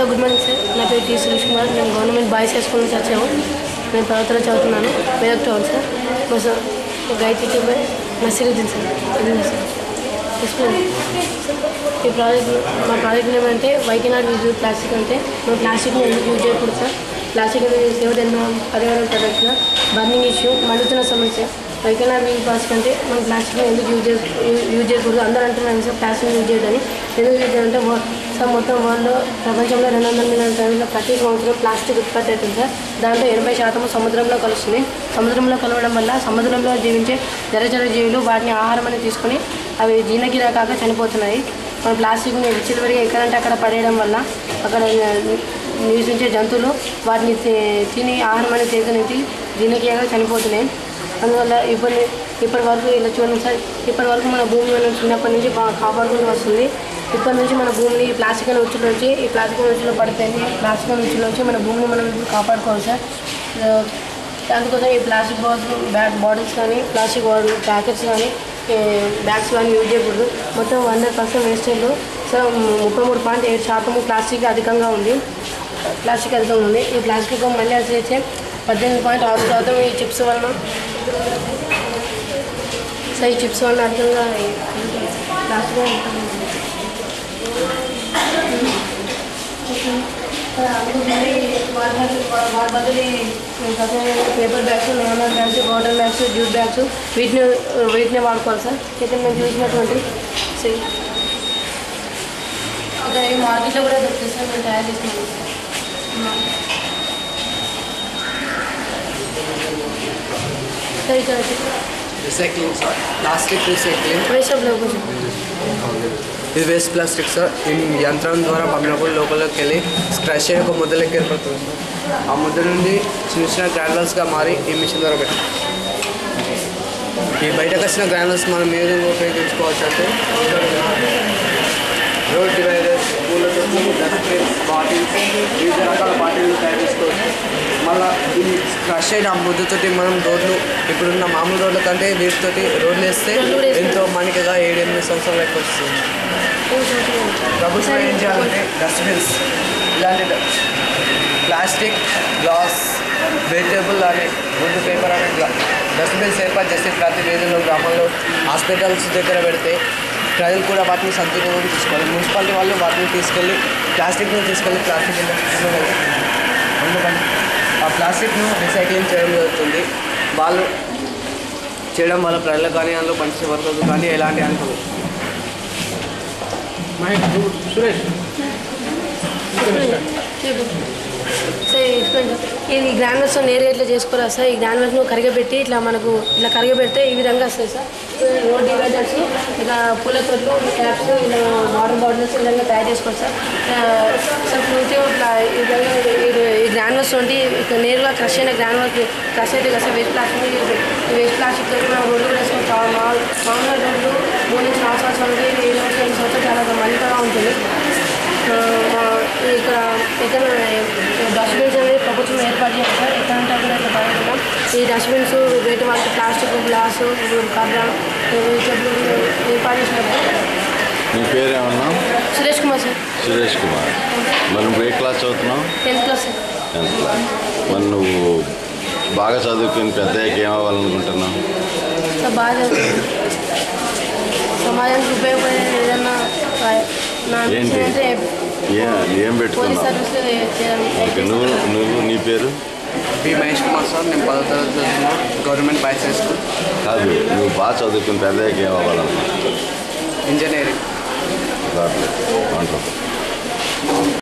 Good morning sir నా పేరు tea Suresh Kumar నేను గవర్నమెంట్ బాయ్స్ హై స్కూల్ నుంచి వచ్చాము నేను పదవతలో చదువుతున్నాను మేదక్ టౌన్ సార్ మా సార్ గాయత్రి చెప్పే నసీరుద్దీన్ సార్ ఇది సార్ ఎక్స్ప్లెయిన్ ఈ ప్రాజెక్ట్ మా ప్రాజెక్ట్ ఏమంటే వైకి నాట్ యూజ్ ప్లాస్టిక్ అంటే మనం ప్లాస్టిక్ని ఎందుకు యూజ్ చేయకూడదు సార్ ప్లాస్టిక్ అనేది సేవత ఎన్నో పర్యావరణ పరిరక్షణ బర్నింగ్ ఇష్యూ మండుతున్న సమస్య వైకి నాట్ యూజ్ ప్లాస్టిక్ అంటే మనం ప్లాస్టిక్ని ఎందుకు యూజ్ చేయ యూజ్ చేయకూడదు అందరూ అంటున్నారు సార్ ప్లాస్టిక్ యూజ్ చేయదని ఎందుకు యూజ్ చేయాలంటే వా- సార్ మొత్తం వరల్డ్లో ప్రపంచంలో రెండు వందల మిలియన్ టన్నుల ప్రతి సంవత్సరం ప్లాస్టిక్ ఉత్పత్తి అవుతుంది సార్ దాంట్లో ఎనభై శాతం సముద్రంలో కలుస్తుంది సముద్రంలో కలవడం వల్ల సముద్రంలో జీవించే జలచర జీవులు వాటిని ఆహారం అని తీసుకొని అవి జీర్ణక్రియ కాక చనిపోతున్నాయి మన ప్లాస్టిక్ని విచ్చిలవరిగా ఎక్కడంటే అక్కడ పడేయడం వల్ల అక్కడ నివసించే జంతువులు వాటిని తి- తిని ఆహారం అనేది సేకరించి జీర్ణక్రియగా చనిపోతున్నాయి అందువల్ల ఇప్పటి ఇప్పటి వరకు ఇలా చూడండి సార్ ఇప్పటి వరకు మన భూమి మనం చిన్నప్పటి నుంచి బా- కాపాడుకుంటూ వస్తుంది ఇప్పటి నుంచి మన భూమిని ఈ ప్లాస్టిక్ అనే ఉచ్చుల నుంచి ఈ ప్లాస్టిక్ అనే ఉచ్చులో పడిపోయింది ఈ ప్లాస్టిక్ అనే ఉచ్చుల నుంచి మన భూమిని మనం ఇప్పుడు కాపాడుకోవాలి సార్ ఆ, అందుకోసం ఈ ప్లాస్టిక్ బాటిల్ బ్యాగ్ బాటిల్స్ కానీ ప్లాస్టిక్ బాటిల్ ప్యాకెట్స్ కానీ ఏ, బ్యాగ్స్ కానీ యూజ్ చేయకూడదు మొత్తం హండ్రెడ్ పర్సెంట్ వేస్టేజ్ సో ముప్పై మూడు పాయింట్ ఏడు శాతము ప్లాస్టిక్ అధికంగా ఉంది ప్లాస్టిక్ అధికంగా ఉంది ఈ ప్లాస్టిక్ మళ్ళీ అయితే పద్దెనిమిది పాయింట్ ఆరు శాతం ఈ చిప్స్ వలన సో ఈ చిప్స్ వలన అధికంగా ఈ ప్లాస్టిక్ వలన అధికంగా ఉంది. అందుకని వాటి బదులు వాటి బదులు paper bags normal bags water bags jute bags వీటిని వీటిని వాడుకోవాలి సార్ అయితే మేము చూసినటువంటి సే ఇక్కడ ఈ మార్కెట్లో కూడా దొరుకుతుంది సార్ మేము తయారు చేస్తున్నాం సార్ ఇక్కడ రీసైక్లింగ్ సార్ ప్లాస్టిక్ రీసైక్లింగ్ వేషంలో కొంచెం ఇది వేస్ట్ ప్లాస్టిక్ సార్ ఈ యంత్రం ద్వారా పంపినప్పుడు లోపలికి వెళ్ళి క్రష్ అయ్యి ఒక ముద్దలకి ఏర్పడుతుంది సార్ ఆ ముద్ద నుండి చిన్న చిన్న గ్రానులస్గా మారి ఈ మిషన్ ద్వారా పెట్టాం ఈ బయటకు వచ్చిన గ్రానులస్ మనం ఏ విధంగా ఉపయోగించుకోవచ్చు అంటే రోడ్ డివైడర్స్ పూల తొట్టులు డస్ట్బిన్స్ బాటిల్స్ వివిధ రకాల బాటిల్లు తయారు చేసుకోవచ్చు మళ్ళీ ఈ క్రష్ అయిన ఆ ముద్దతోటి మనం రోడ్లు ఇప్పుడున్న మామూలు రోడ్ల కంటే వీటితోటి రోడ్లు వేస్తే ఎంతో మణికగా ఏడు ఎనిమిది సంవత్సరాలు ఎక్కువ వస్తుంది ప్రభుత్వం ఏం చేయాలంటే డస్ట్బిన్స్ ఇలాంటి డ- ప్లాస్టిక్ గ్లాస్ వెజిటేబుల్ అని గుడ్డు పేపర్ అనే గ్లా డస్ట్బిన్స్ ఏర్పాటు చేసి ప్రతి వీధిలో గ్రామంలో హాస్పిటల్స్ దగ్గర పెడితే ప్రజలు కూడా వాటిని సద్వినియోగం తీసుకోవాలి మున్సిపాలిటీ వాళ్ళు వాటిని తీసుకెళ్ళి ప్లాస్టిక్ను తీసుకెళ్ళి ప్లాస్టిక్ ఇండస్ట్రీలో అందుకని ఆ ప్లాస్టిక్ను రీసైక్లింగ్ చేయడం జరుగుతుంది వాళ్ళు చేయడం వల్ల ప్రజలకు కానీ అందులో మంచి వర్కర్స్ కానీ ఎలాంటి అనుకోలేదు సురేష్ సార్ ఎక్స్ప్లెయిన్ సార్ ఇది గ్రానువల్స్ నేరుగా ఇట్లా చేసుకోరా సార్ ఈ గ్రానువల్స్ను కరిగబెట్టి ఇట్లా మనకు ఇట్లా కరిగబెడితే ఈ విధంగా వస్తాయి సార్ రోడ్ డివైడర్స్ ఇట్లా పూల తొట్లు ట్యాప్స్ ఇలా వాటర్ బాటిల్స్ ఈ విధంగా తయారు చేసుకోవచ్చు సార్ ఆ, సార్ ఫ్రూట్ ఇట్లా ఈ విధంగా ఇది- ఇది- ఈ గ్రానువల్స్ ఉండి ఇట్లా నేరుగా క్రష్ అయిన గ్రానువల్స్ క్రష్ అయితే కదా సార్ వేస్ట్ ప్లాస్టిక్ ఈ వేస్ట్ ప్లాస్టిక్ తోటి మనం రోడ్డు కూడా వేసుకోవచ్చు చాలా మామూలు మామూలుగా రోడ్లు మూడు నుంచి నాలుగు సంవత్సరాలు ఉంటాయి ఏడు సంవత్సరాలు ఎనిమిది సంవత్సరాలు చాలా మన్నికగా ఉంటుంది ఆ, మా- ఇక్కడ ఎక్కడ డస్ట్బిన్స్ అనేది ప్రభుత్వం ఏర్పాటు చేయాలి సార్ ఎక్కడంటే అక్కడ ఇట్లా పడకుండా ఈ డస్ట్బిన్స్ బయట వాళ్ళకి ప్లాస్టిక్ గ్లాసు కర్ర వెజిటబుల్ ఏర్పాటు చేసినప్పుడు నీ పేరేమన్నా సురేష్ కుమార్ సార్ సురేష్ కుమార్ మరి నువ్వు ఏ క్లాస్ చదువుతున్నావు tenth class sir tenth class మరి నువ్వు బాగా చదువుకుని పెద్దయ్యాక ఏం అవ్వాలనుకుంటున్నావు సార్ బాగా చదువుతాను. సమాజానికి ఉపయోగపడే ఏదన్నా రాయ- నా ఏంటి? విషయం అంటే ఏ ఏం పోలీస్ పెట్టుకున్నావు సర్వీస్ చేయాలి ఓకే నువ్వు నువ్వు నీ పేరు పి మహేష్ కుమార్ సార్ నేను పదో తరగతి చదువుతున్నా గవర్నమెంట్ బాయ్స్ హై స్కూల్ కాదు నువ్వు బాగా చదువుకుని పెద్దయ్యాక ఏం అవ్వాలనుకుంటున్నావు ఇంజనీరింగ్ వండర్ఫుల్